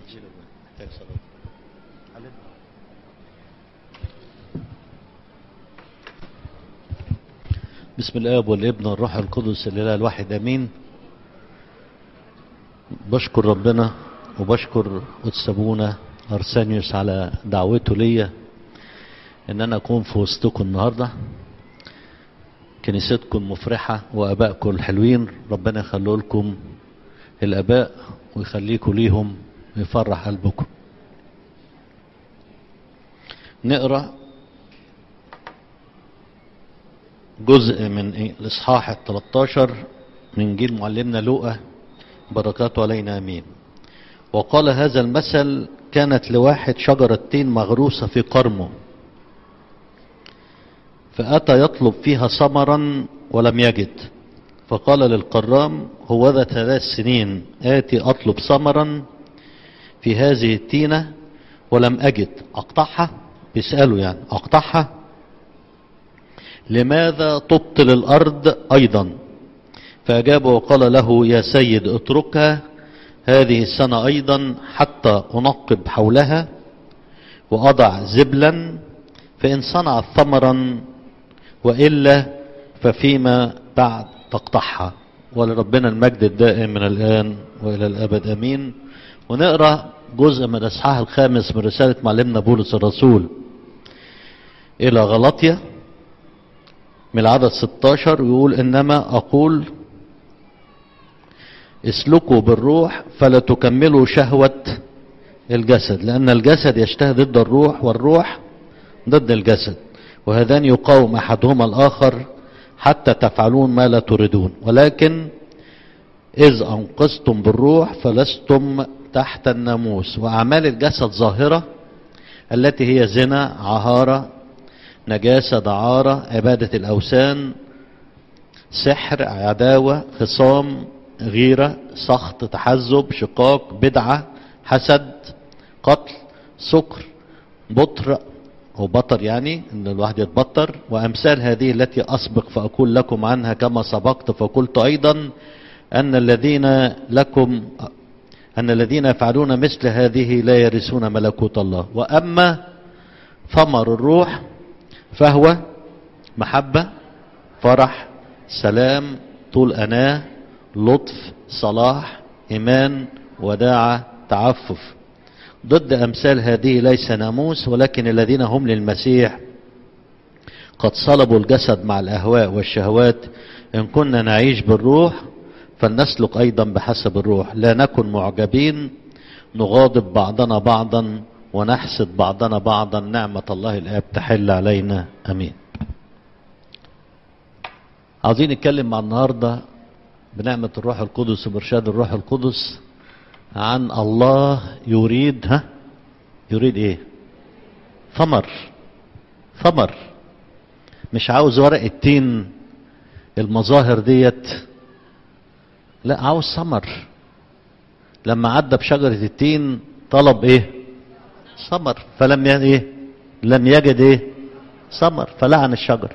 بسم الاب والابن والروح القدس الاله الواحد امين بشكر ربنا وبشكر قدس ابونا ارسانيوس على دعوته ليا ان انا اكون في وسطكم النهارده كنيستكم مفرحه وابائكم الحلوين ربنا يخلوا لكم الاباء ويخليكم ليهم ويفرح قلبكم نقرا جزء من الاصحاح ال 13 من جيل معلمنا لوقا بركاته علينا امين وقال هذا المثل كانت لواحد شجرة تين مغروسة في قرمه فأتى يطلب فيها ثمرا ولم يجد فقال للقرام هو ذا ثلاث سنين آتي أطلب ثمرا في هذه التينة ولم أجد أقطعها بيسأله يعني أقطعها لماذا تبطل الأرض أيضا فأجاب وقال له يا سيد اتركها هذه السنة أيضا حتى أنقب حولها وأضع زبلا فإن صنعت ثمرا وإلا ففيما بعد تقطعها ولربنا المجد الدائم من الآن وإلى الأبد أمين ونقرأ جزء من الإصحاح الخامس من رسالة معلمنا بولس الرسول إلى غلطية من العدد 16 ويقول إنما أقول اسلكوا بالروح فلا تكملوا شهوة الجسد لأن الجسد يشتهي ضد الروح والروح ضد الجسد وهذان يقاوم أحدهما الآخر حتى تفعلون ما لا تريدون ولكن إذ أنقذتم بالروح فلستم تحت الناموس وأعمال الجسد ظاهرة التي هي زنا عهارة نجاسة دعارة عبادة الأوثان سحر عداوة خصام غيرة سخط تحزب شقاق بدعة حسد قتل سكر بطر أو بطر يعني أن الواحد يتبطر وأمثال هذه التي أسبق فأقول لكم عنها كما سبقت فقلت أيضا أن الذين لكم أن الذين يفعلون مثل هذه لا يرثون ملكوت الله وأما ثمر الروح فهو محبة فرح سلام طول أناه لطف صلاح إيمان وداعة تعفف ضد أمثال هذه ليس ناموس ولكن الذين هم للمسيح قد صلبوا الجسد مع الأهواء والشهوات إن كنا نعيش بالروح فلنسلك أيضا بحسب الروح لا نكن معجبين نغاضب بعضنا بعضا ونحسد بعضنا بعضا نعمة الله الآب تحل علينا أمين عاوزين نتكلم مع النهاردة بنعمة الروح القدس وبرشاد الروح القدس عن الله يريد ها يريد ايه ثمر ثمر مش عاوز ورق التين المظاهر ديت لا عاوز ثمر لما عدى بشجرة التين طلب ايه ثمر فلم ي... ايه لم يجد ايه ثمر فلعن الشجر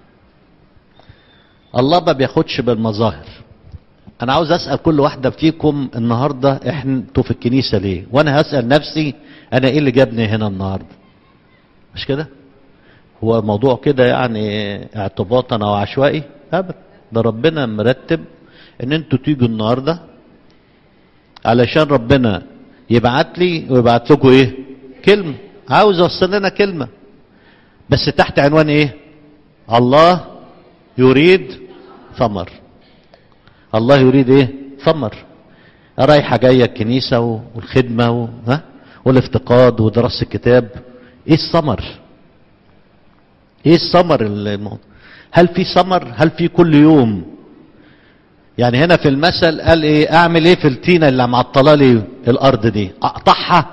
الله ما بياخدش بالمظاهر انا عاوز اسال كل واحده فيكم النهارده احنا انتوا في الكنيسه ليه وانا هسال نفسي انا ايه اللي جابني هنا النهارده مش كده هو موضوع كده يعني اعتباطا او عشوائي ابدا ده ربنا مرتب ان انتوا تيجوا النهارده علشان ربنا يبعت لي ويبعت لكم ايه كلمه عاوز اوصل لنا كلمه بس تحت عنوان ايه الله يريد ثمر الله يريد ايه ثمر رايحه جايه الكنيسه والخدمه و... ها والافتقاد ودراسه الكتاب ايه الثمر ايه الثمر الموضوع هل في ثمر هل في كل يوم يعني هنا في المثل قال ايه اعمل ايه في التينه اللي معطله لي الارض دي اقطعها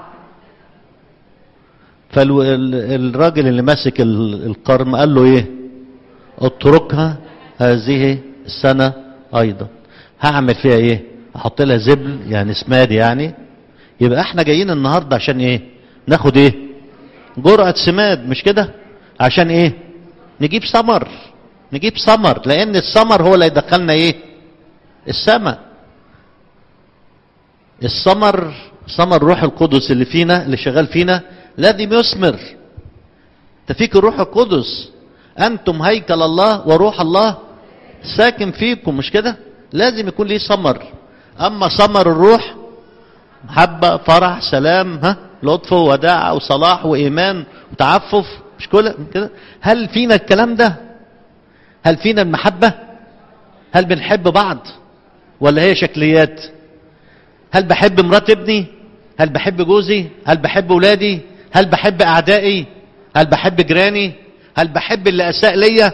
فالراجل اللي ماسك القرم قال له ايه اتركها هذه السنه ايضا هعمل فيها ايه احط لها زبل يعني سماد يعني يبقى احنا جايين النهارده عشان ايه ناخد ايه جرعه سماد مش كده عشان ايه نجيب ثمر نجيب ثمر لان الثمر هو اللي يدخلنا ايه السماء الثمر ثمر الروح القدس اللي فينا اللي شغال فينا لازم يثمر تفيك الروح القدس انتم هيكل الله وروح الله ساكن فيكم مش كده لازم يكون ليه ثمر اما ثمر الروح محبة فرح سلام ها لطف وداع وصلاح وإيمان وتعفف مش كل كده هل فينا الكلام ده هل فينا المحبة هل بنحب بعض ولا هي شكليات هل بحب مرات ابني هل بحب جوزي هل بحب ولادي هل بحب أعدائي هل بحب جيراني هل بحب اللي أساء ليا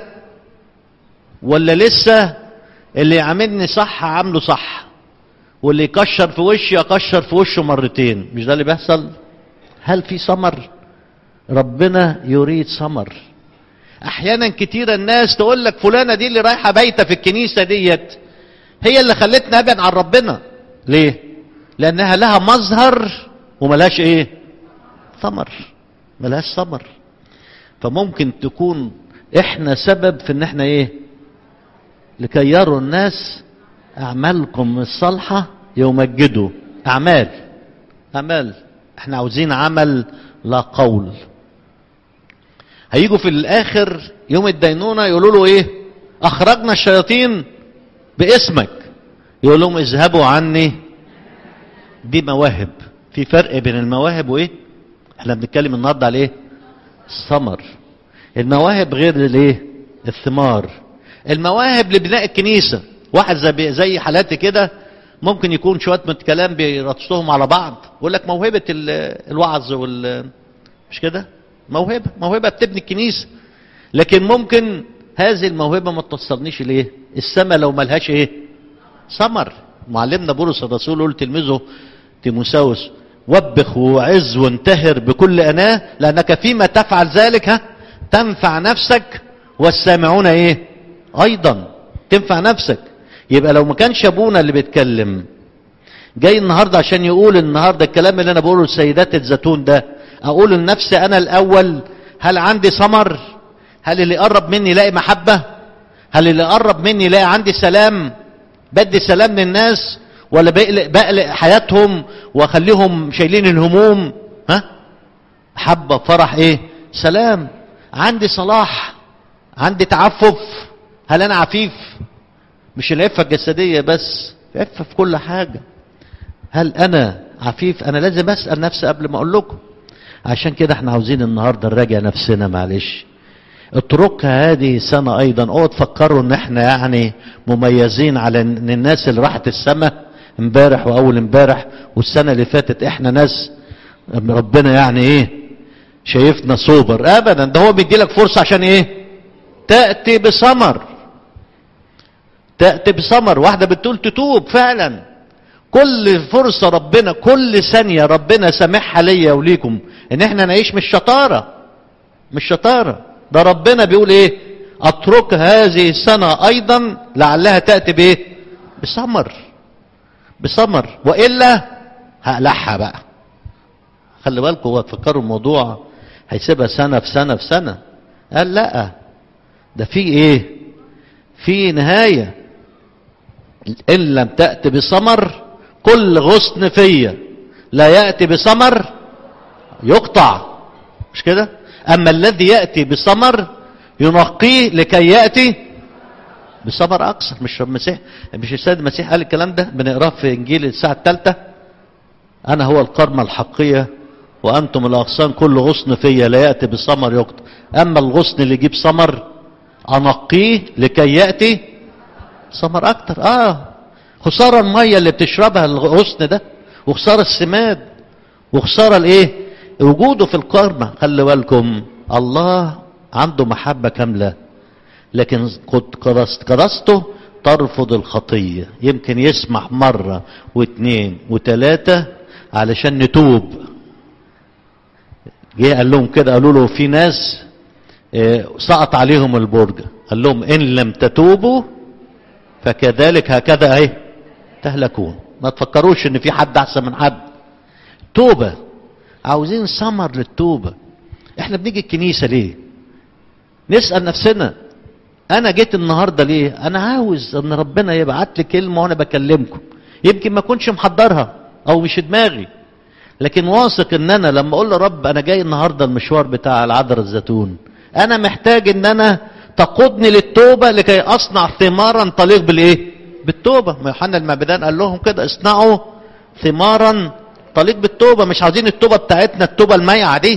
ولا لسه اللي يعاملني صح عامله صح واللي يكشر في وشي اكشر في وشه مرتين مش ده اللي بيحصل هل في ثمر ربنا يريد ثمر احيانا كتير الناس تقول لك فلانه دي اللي رايحه بايته في الكنيسه ديت هي اللي خلتني ابعد عن ربنا ليه لانها لها مظهر وملهاش ايه ثمر ملهاش ثمر فممكن تكون احنا سبب في ان احنا ايه لكي يروا الناس أعمالكم الصالحة يمجدوا أعمال أعمال احنا عاوزين عمل لا قول هيجوا في الآخر يوم الدينونة يقولوا له إيه أخرجنا الشياطين باسمك يقول لهم اذهبوا عني دي مواهب في فرق بين المواهب وإيه احنا بنتكلم النهارده على إيه الثمر المواهب غير الايه الثمار المواهب لبناء الكنيسه واحد زي زي حالاتي كده ممكن يكون شويه من الكلام بيرصهم على بعض يقول لك موهبه الوعظ وال مش كده موهبه موهبه بتبني الكنيسه لكن ممكن هذه الموهبه ما توصلنيش ليه السماء لو ملهاش ايه ثمر معلمنا بولس الرسول يقول تلميذه تيموساوس وبخ وعز وانتهر بكل اناه لانك فيما تفعل ذلك ها تنفع نفسك والسامعون ايه ايضا تنفع نفسك يبقى لو ما كانش ابونا اللي بيتكلم جاي النهارده عشان يقول النهارده الكلام اللي انا بقوله لسيدات الزيتون ده اقول لنفسي انا الاول هل عندي ثمر هل اللي قرب مني يلاقي محبه هل اللي قرب مني يلاقي عندي سلام بدي سلام للناس ولا بقلق, بقلق حياتهم واخليهم شايلين الهموم ها حبه فرح ايه سلام عندي صلاح عندي تعفف هل انا عفيف مش العفه الجسديه بس عفه في كل حاجه هل انا عفيف انا لازم اسال نفسي قبل ما اقول لكم عشان كده احنا عاوزين النهارده نراجع نفسنا معلش اتركها هذه سنة ايضا اوعوا تفكروا ان احنا يعني مميزين على ان الناس اللي راحت السماء امبارح واول امبارح والسنة اللي فاتت احنا ناس ربنا يعني ايه شايفنا سوبر ابدا ده هو بيدي لك فرصة عشان ايه تأتي بثمر تأتي بثمر واحدة بتقول تتوب فعلا كل فرصة ربنا كل ثانية ربنا سامحها ليا وليكم ان احنا نعيش مش شطارة مش شطارة ده ربنا بيقول ايه اترك هذه السنة ايضا لعلها تأتي بايه بثمر بثمر والا هقلعها بقى خلي بالكم هو تفكروا الموضوع هيسيبها سنة في سنة في سنة قال لا ده في ايه في نهاية ان لم تأتي بثمر كل غصن فيا لا يأتي بثمر يقطع مش كده اما الذي يأتي بثمر ينقيه لكي يأتي بثمر اكثر مش المسيح مش السيد المسيح قال الكلام ده بنقراه في انجيل الساعة الثالثة انا هو القرمة الحقية وانتم الاغصان كل غصن فيا لا يأتي بثمر يقطع اما الغصن اللي يجيب ثمر انقيه لكي يأتي ثمر اكتر اه خسارة المية اللي بتشربها الغصن ده وخسارة السماد وخسارة الايه وجوده في القرمة خلي بالكم الله عنده محبة كاملة لكن كراسته ترفض الخطية يمكن يسمح مرة واثنين وثلاثة علشان نتوب جه قال لهم كده قالوا له في ناس سقط عليهم البرج قال لهم ان لم تتوبوا فكذلك هكذا ايه تهلكون ما تفكروش ان في حد احسن من حد توبه عاوزين ثمر للتوبه احنا بنيجي الكنيسه ليه نسال نفسنا انا جيت النهارده ليه انا عاوز ان ربنا يبعت لي كلمه وانا بكلمكم يمكن ما اكونش محضرها او مش دماغي لكن واثق ان انا لما اقول لرب انا جاي النهارده المشوار بتاع العذر الزيتون انا محتاج ان انا تقودني للتوبه لكي اصنع ثمارا تليق بالايه بالتوبه ما يوحنا المعبدان قال لهم كده اصنعوا ثمارا تليق بالتوبه مش عاوزين التوبه بتاعتنا التوبه الميعه دي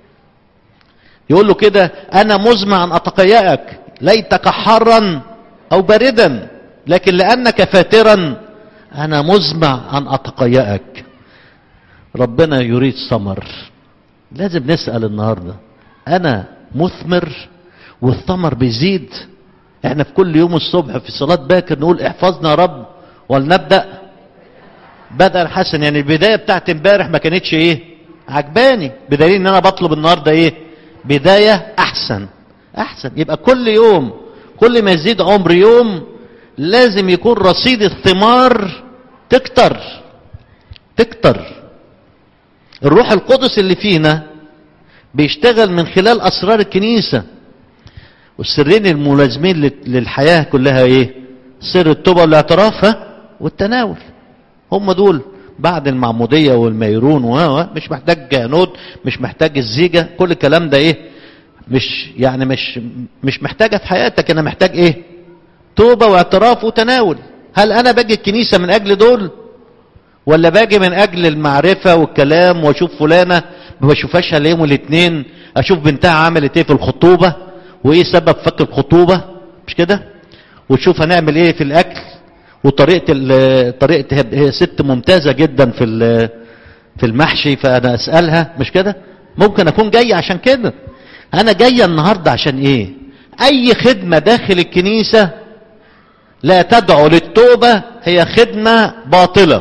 يقول له كده انا مزمع ان اتقيأك ليتك حرا او باردا لكن لانك فاترا انا مزمع ان اتقيأك ربنا يريد ثمر لازم نسأل النهاردة أنا مثمر والثمر بيزيد احنا في كل يوم الصبح في صلاة باكر نقول احفظنا يا رب ولنبدأ بدأ حسن يعني البداية بتاعت امبارح ما كانتش ايه عجباني بدليل ان انا بطلب النهاردة ايه بداية احسن احسن يبقى كل يوم كل ما يزيد عمر يوم لازم يكون رصيد الثمار تكتر تكتر الروح القدس اللي فينا بيشتغل من خلال اسرار الكنيسه والسرين الملازمين للحياه كلها ايه سر التوبه والاعتراف ها والتناول هم دول بعد المعموديه والميرون و مش محتاج جهنود مش محتاج الزيجه كل الكلام ده ايه مش يعني مش مش محتاجه في حياتك انا محتاج ايه توبه واعتراف وتناول هل انا باجي الكنيسه من اجل دول ولا باجي من اجل المعرفة والكلام واشوف فلانة ما بشوفهاش الا يوم الاثنين اشوف بنتها عملت ايه في الخطوبة وايه سبب فك الخطوبة مش كده وتشوف هنعمل ايه في الاكل وطريقة طريقة هي ست ممتازة جدا في في المحشي فانا اسألها مش كده ممكن اكون جاي عشان كده انا جاية النهاردة عشان ايه اي خدمة داخل الكنيسة لا تدعو للتوبة هي خدمة باطلة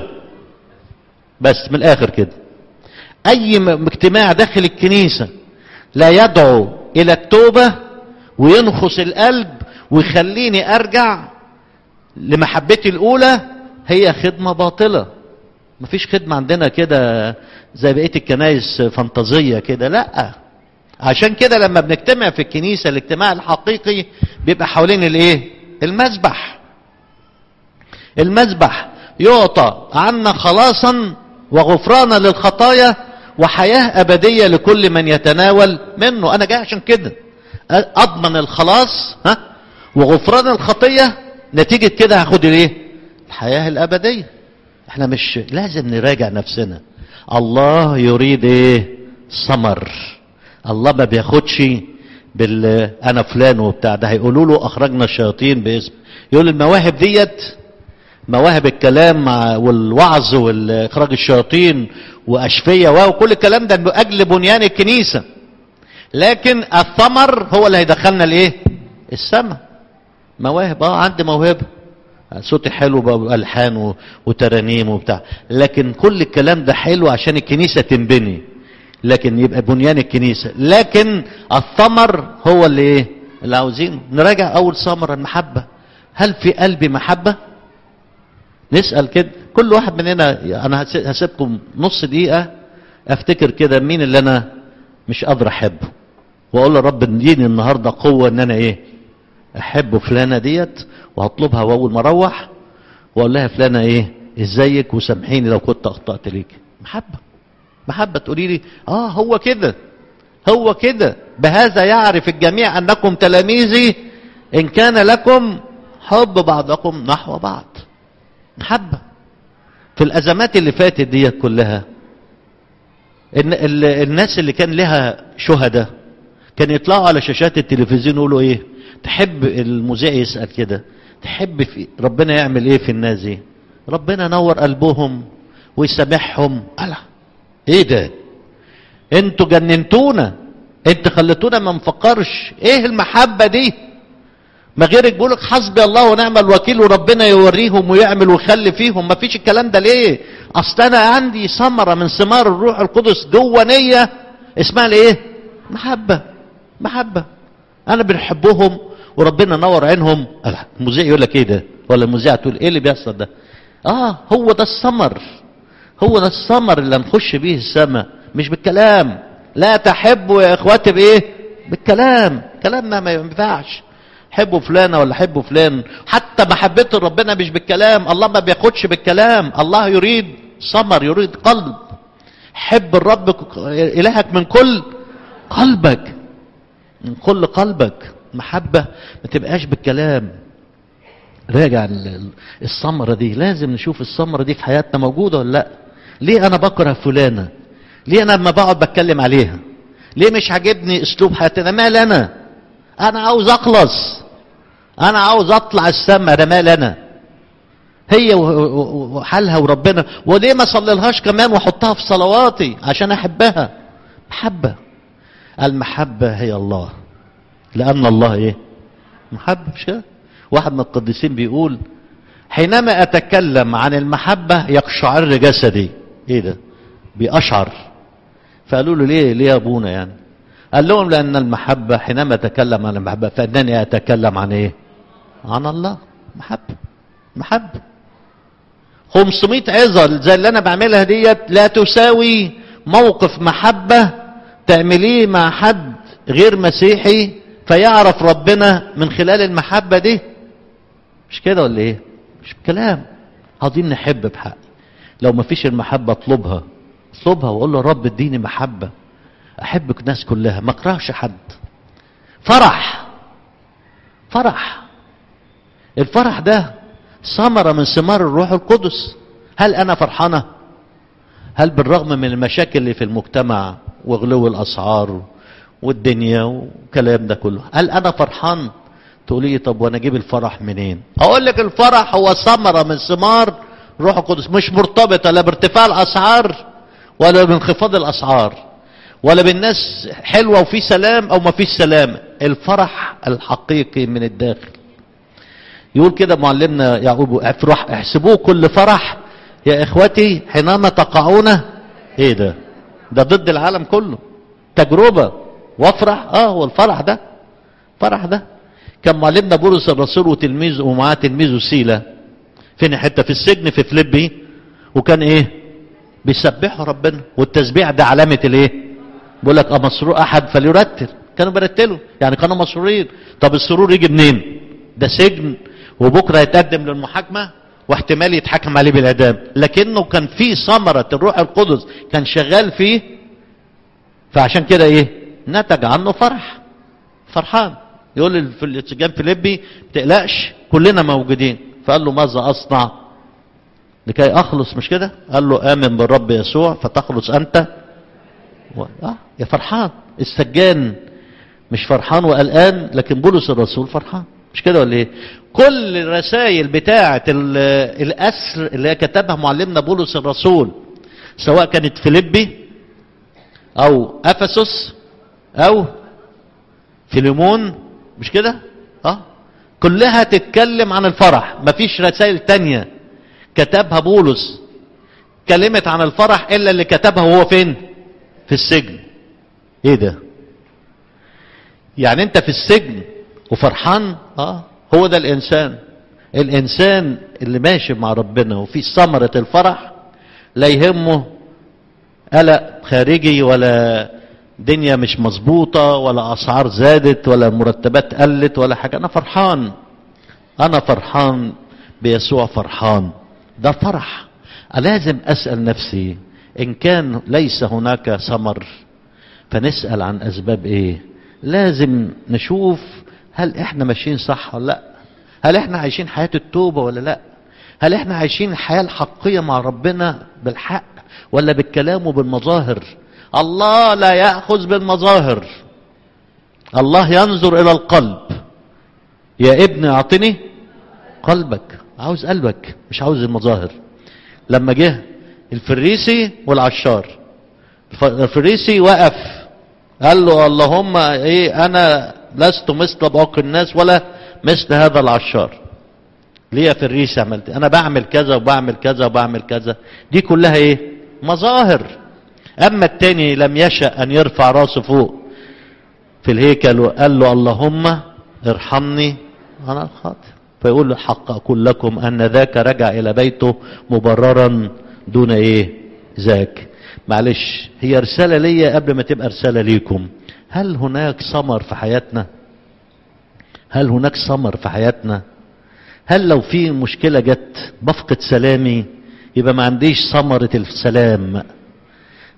بس من الاخر كده اي اجتماع داخل الكنيسه لا يدعو الى التوبه وينخس القلب ويخليني ارجع لمحبتي الاولى هي خدمه باطله مفيش خدمه عندنا كده زي بقيه الكنايس فانتازيه كده لا عشان كده لما بنجتمع في الكنيسه الاجتماع الحقيقي بيبقى حوالين الايه المذبح المذبح يعطى عنا خلاصا وغفرانا للخطايا وحياة أبدية لكل من يتناول منه أنا جاي عشان كده أضمن الخلاص ها وغفران الخطية نتيجة كده هاخد الايه الحياة الأبدية احنا مش لازم نراجع نفسنا الله يريد ايه ثمر الله ما بياخدش بال انا فلان وبتاع ده هيقولوا له اخرجنا الشياطين باسم يقول المواهب ديت مواهب الكلام مع والوعظ واخراج الشياطين واشفيه وكل الكلام ده من اجل بنيان الكنيسه لكن الثمر هو اللي هيدخلنا الايه السماء مواهب اه عندي موهبه صوتي حلو بالحان وترانيم وبتاع لكن كل الكلام ده حلو عشان الكنيسه تنبني لكن يبقى بنيان الكنيسه لكن الثمر هو اللي ايه اللي عاوزينه نراجع اول ثمره المحبه هل في قلبي محبه نسال كده كل واحد مننا انا هسيبكم نص دقيقه افتكر كده مين اللي انا مش قادر احبه واقول له رب اديني النهارده قوه ان انا ايه احب فلانه ديت وهطلبها واول ما اروح واقول لها فلانه ايه ازيك وسامحيني لو كنت اخطات ليك محبه محبه تقولي لي اه هو كده هو كده بهذا يعرف الجميع انكم تلاميذي ان كان لكم حب بعضكم نحو بعض محبه في الازمات اللي فاتت دي كلها إن الناس اللي كان لها شهداء كان يطلعوا على شاشات التلفزيون يقولوا ايه تحب المذيع يسال كده تحب في ربنا يعمل ايه في الناس دي ربنا نور قلبهم ويسامحهم ألا ايه ده انتوا جننتونا انت خليتونا ما نفكرش ايه المحبه دي ما غيرك بيقول لك حسبي الله ونعم الوكيل وربنا يوريهم ويعمل ويخلي فيهم ما فيش الكلام ده ليه اصل انا عندي ثمره من ثمار الروح القدس جوه نيه اسمها الايه محبه محبه انا بنحبهم وربنا نور عينهم المذيع يقول لك ايه ده ولا المذيعه تقول ايه اللي بيحصل ده اه هو ده الثمر هو ده الثمر اللي هنخش بيه السماء مش بالكلام لا تحبوا يا اخواتي بايه بالكلام كلامنا ما ينفعش حبوا فلانة ولا حبوا فلان حتى محبة ربنا مش بالكلام الله ما بياخدش بالكلام الله يريد ثمر يريد قلب حب الرب إلهك من كل قلبك من كل قلبك محبة ما تبقاش بالكلام راجع الثمرة دي لازم نشوف الثمرة دي في حياتنا موجودة ولا لا ليه أنا بكره فلانة ليه أنا لما بقعد بتكلم عليها ليه مش عاجبني أسلوب حياتنا مال أنا أنا عاوز أخلص أنا عاوز أطلع السما ده مال أنا هي وحالها وربنا وليه ما صليلهاش كمان واحطها في صلواتي عشان احبها محبة المحبة هي الله لأن الله ايه محبة مش كده واحد من القديسين بيقول حينما أتكلم عن المحبة يقشعر جسدي ايه ده بيقشعر فقالوا له ليه ليه يا ابونا يعني قال لهم لأن المحبة حينما أتكلم عن المحبة فإنني أتكلم عن ايه عن الله محبة محبة 500 عظة زي اللي انا بعملها ديت لا تساوي موقف محبة تعمليه مع حد غير مسيحي فيعرف ربنا من خلال المحبة دي مش كده ولا ايه مش كلام عاوزين نحب بحق لو ما فيش المحبة اطلبها اطلبها واقول له رب اديني محبة احب الناس كلها ما اكرهش حد فرح فرح الفرح ده ثمرة من ثمار الروح القدس هل أنا فرحانة هل بالرغم من المشاكل اللي في المجتمع وغلو الأسعار والدنيا والكلام ده كله هل أنا فرحان تقولي لي طب وأنا أجيب الفرح منين أقول لك الفرح هو ثمرة من ثمار الروح القدس مش مرتبطة لا بارتفاع الأسعار ولا بانخفاض الأسعار ولا بالناس حلوة وفي سلام أو ما فيش سلام الفرح الحقيقي من الداخل يقول كده معلمنا يعقوب افرح احسبوه كل فرح يا اخوتي حينما تقعون ايه ده ده ضد العالم كله تجربة وافرح اه هو الفرح ده فرح ده كان معلمنا بولس الرسول وتلميذه ومعاه تلميذه سيلا فين حته في السجن في فليبي وكان ايه بيسبحوا ربنا والتسبيح ده علامه الايه بيقول لك مسرور احد فليرتل كانوا بيرتلوا يعني كانوا مسرورين طب السرور يجي منين ده سجن وبكره يتقدم للمحاكمه واحتمال يتحكم عليه بالاعدام لكنه كان في ثمره الروح القدس كان شغال فيه فعشان كده ايه نتج عنه فرح فرحان يقول في الاتجاه فيليبي ما تقلقش كلنا موجودين فقال له ماذا اصنع لكي اخلص مش كده قال له امن بالرب يسوع فتخلص انت و... آه يا فرحان السجان مش فرحان وقلقان لكن بولس الرسول فرحان مش كده ولا ايه كل الرسائل بتاعه الاسر اللي كتبها معلمنا بولس الرسول سواء كانت فيليبي او افسس او فيليمون مش كده اه كلها تتكلم عن الفرح مفيش رسائل تانية كتبها بولس كلمت عن الفرح الا اللي كتبها وهو فين في السجن ايه ده يعني انت في السجن وفرحان اه هو ده الانسان الانسان اللي ماشي مع ربنا وفي ثمرة الفرح لا يهمه قلق خارجي ولا دنيا مش مظبوطة ولا اسعار زادت ولا مرتبات قلت ولا حاجة انا فرحان انا فرحان بيسوع فرحان ده فرح لازم اسأل نفسي ان كان ليس هناك ثمر فنسأل عن اسباب ايه لازم نشوف هل احنا ماشيين صح ولا لا هل احنا عايشين حياة التوبة ولا لا هل احنا عايشين الحياة الحقية مع ربنا بالحق ولا بالكلام وبالمظاهر الله لا يأخذ بالمظاهر الله ينظر الى القلب يا ابني اعطني قلبك عاوز قلبك مش عاوز المظاهر لما جه الفريسي والعشار الفريسي وقف قال له اللهم ايه انا لست مثل باقي الناس ولا مثل هذا العشار ليه يا فريسي عملت انا بعمل كذا وبعمل كذا وبعمل كذا دي كلها ايه مظاهر اما التاني لم يشأ ان يرفع راسه فوق في الهيكل وقال له اللهم ارحمني انا الخاطئ فيقول له حق اقول لكم ان ذاك رجع الى بيته مبررا دون ايه ذاك معلش هي رسالة ليا قبل ما تبقى رسالة ليكم هل هناك ثمر في حياتنا هل هناك ثمر في حياتنا هل لو في مشكلة جت بفقد سلامي يبقى ما عنديش ثمرة السلام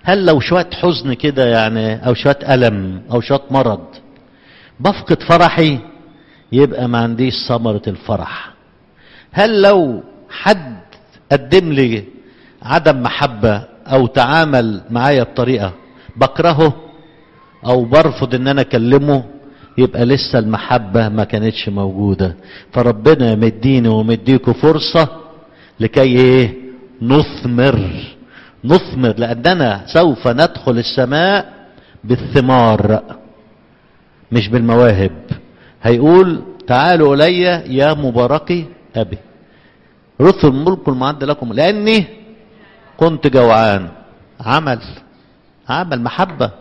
هل لو شوية حزن كده يعني او شوية ألم او شوية مرض بفقد فرحي يبقى ما عنديش ثمرة الفرح هل لو حد قدم لي عدم محبة او تعامل معايا بطريقة بكرهه او برفض ان انا اكلمه يبقى لسه المحبة ما كانتش موجودة فربنا مديني ومديكوا فرصة لكي ايه نثمر نثمر لاننا سوف ندخل السماء بالثمار مش بالمواهب هيقول تعالوا الي يا مباركي ابي رثوا الملك المعد لكم لاني كنت جوعان عمل عمل محبة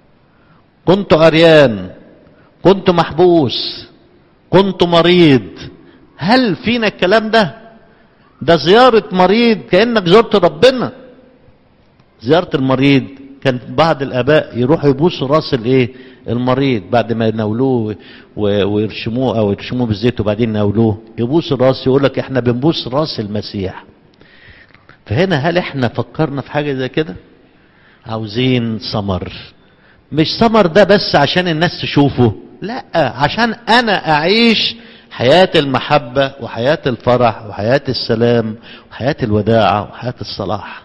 كنت عريان كنت محبوس كنت مريض هل فينا الكلام ده ده زيارة مريض كأنك زرت ربنا زيارة المريض كان بعض الآباء يروحوا يبوسوا راس الايه المريض بعد ما يناولوه ويرشموه او يرشموه بالزيت وبعدين يناولوه يبوس الراس يقول لك احنا بنبوس راس المسيح فهنا هل احنا فكرنا في حاجة زي كده عاوزين ثمر مش ثمر ده بس عشان الناس تشوفه لا عشان انا اعيش حياة المحبة وحياة الفرح وحياة السلام وحياة الوداعة وحياة الصلاح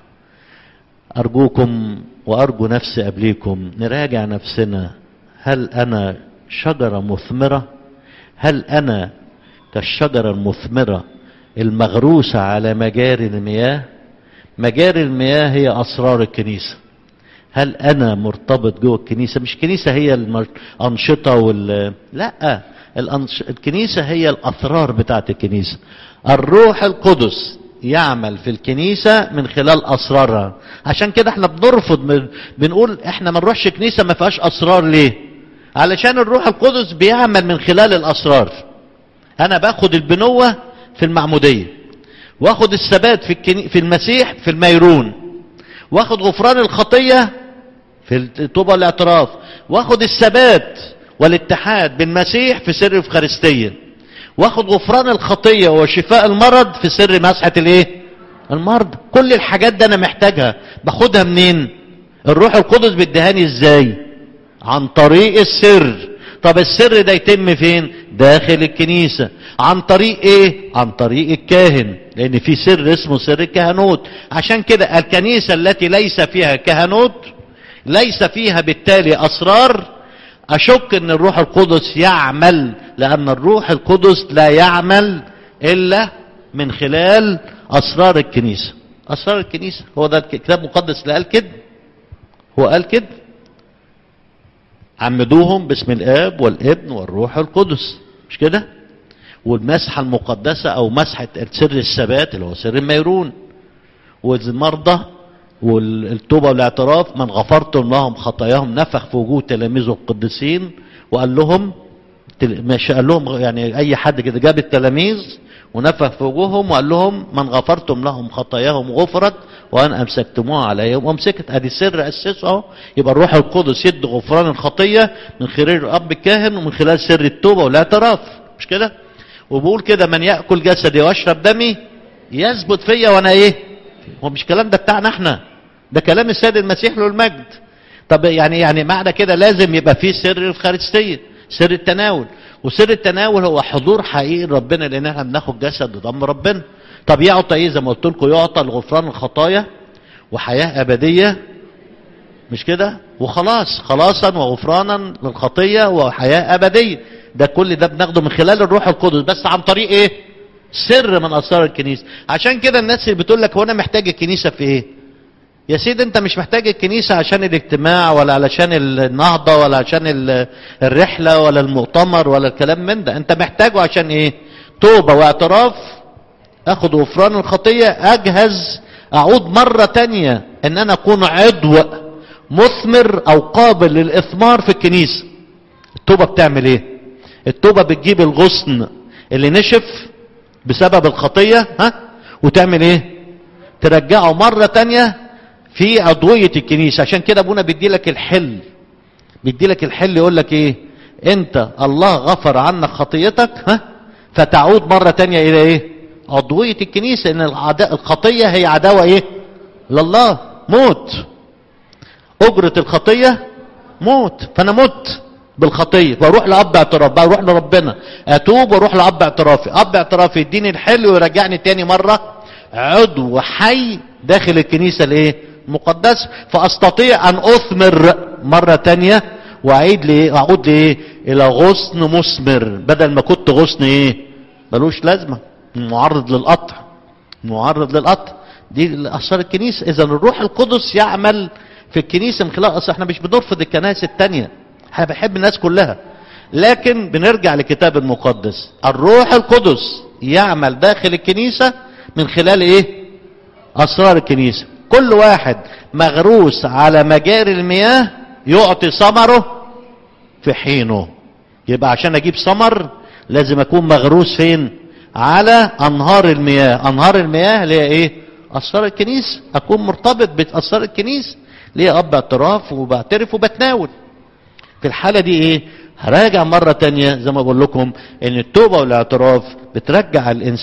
ارجوكم وارجو نفسي قبليكم نراجع نفسنا هل انا شجرة مثمرة هل انا كالشجرة المثمرة المغروسة على مجاري المياه مجاري المياه هي اسرار الكنيسه هل انا مرتبط جوه الكنيسه مش الكنيسه هي الانشطه وال لا الأنش... الكنيسه هي الاسرار بتاعت الكنيسه الروح القدس يعمل في الكنيسه من خلال اسرارها عشان كده احنا بنرفض من... بنقول احنا ما نروحش كنيسه ما فيهاش اسرار ليه علشان الروح القدس بيعمل من خلال الاسرار انا باخد البنوه في المعموديه واخد الثبات في الكني... في المسيح في الميرون واخد غفران الخطيه في التوبه والاعتراف واخد الثبات والاتحاد بالمسيح في سر الافخارستيه واخد غفران الخطيه وشفاء المرض في سر مسحه الايه المرض كل الحاجات دي انا محتاجها باخدها منين الروح القدس بيديهاني ازاي عن طريق السر طب السر ده يتم فين داخل الكنيسة عن طريق ايه عن طريق الكاهن لان في سر اسمه سر الكهنوت عشان كده الكنيسة التي ليس فيها كهنوت ليس فيها بالتالي اسرار اشك ان الروح القدس يعمل لان الروح القدس لا يعمل الا من خلال اسرار الكنيسة اسرار الكنيسة هو ده الكتاب المقدس اللي قال كده هو قال كده عمدوهم باسم الاب والابن والروح القدس مش كده والمسحه المقدسه او مسحه سر الثبات اللي هو سر الميرون والمرضى والتوبه والاعتراف من غفرتم لهم خطاياهم نفخ في وجوه تلاميذه القديسين وقال لهم مش قال لهم يعني اي حد كده جاب التلاميذ ونفخ في وجوههم وقال لهم من غفرتم لهم خطاياهم غفرت وان امسكتموها عليهم وامسكت ادي سر اسسه اهو يبقى الروح القدس يد غفران الخطيه من خلال الاب الكاهن ومن خلال سر التوبه والاعتراف مش كده وبقول كده من ياكل جسدي ويشرب دمي يثبت فيا وانا ايه هو مش الكلام ده بتاعنا احنا ده كلام السيد المسيح له المجد طب يعني يعني معنى كده لازم يبقى فيه سر الخارستيه سر التناول وسر التناول هو حضور حقيقي ربنا لان احنا بناخد جسد ودم ربنا طب يعطى ايه زي ما قلت لكم يعطى الغفران الخطايا وحياه ابديه مش كده وخلاص خلاصا وغفرانا للخطيه وحياه ابديه ده كل ده بناخده من خلال الروح القدس بس عن طريق ايه سر من اسرار الكنيسه عشان كده الناس اللي بتقول لك هو انا محتاج الكنيسه في ايه يا سيدي انت مش محتاج الكنيسة عشان الاجتماع ولا علشان النهضة ولا عشان الرحلة ولا المؤتمر ولا الكلام من ده انت محتاجه عشان ايه توبة واعتراف اخد غفران الخطية اجهز اعود مرة تانية ان انا اكون عضو مثمر او قابل للاثمار في الكنيسة التوبة بتعمل ايه التوبة بتجيب الغصن اللي نشف بسبب الخطية ها وتعمل ايه ترجعه مرة تانية في عضوية الكنيسة عشان كده ابونا بيدي لك الحل بيدي لك الحل يقول لك ايه انت الله غفر عنك خطيتك ها فتعود مرة تانية الى ايه عضوية الكنيسة ان العداء الخطية هي عداوة ايه لله موت اجرة الخطية موت فانا مت بالخطية بروح لأب اعتراف بروح لربنا اتوب واروح لأب اعترافي اب اعترافي يديني الحلو ويرجعني تاني مرة عضو حي داخل الكنيسة الايه المقدسة فاستطيع ان اثمر مرة تانية واعيد لايه اعود لايه الى غصن مثمر بدل ما كنت غصن ايه ملوش لازمة معرض للقطع معرض للقطع دي اسرار الكنيسة اذا الروح القدس يعمل في الكنيسة من خلال اصل احنا مش بنرفض الكنائس التانية احنا بنحب الناس كلها لكن بنرجع للكتاب المقدس الروح القدس يعمل داخل الكنيسة من خلال ايه اسرار الكنيسة كل واحد مغروس على مجاري المياه يعطي ثمره في حينه يبقى عشان اجيب ثمر لازم اكون مغروس فين على انهار المياه انهار المياه اللي هي ايه اسرار الكنيسه اكون مرتبط باسرار الكنيسه ليه اب اعتراف وبعترف وبتناول في الحاله دي ايه هراجع مره تانية زي ما بقول لكم ان التوبه والاعتراف بترجع الانسان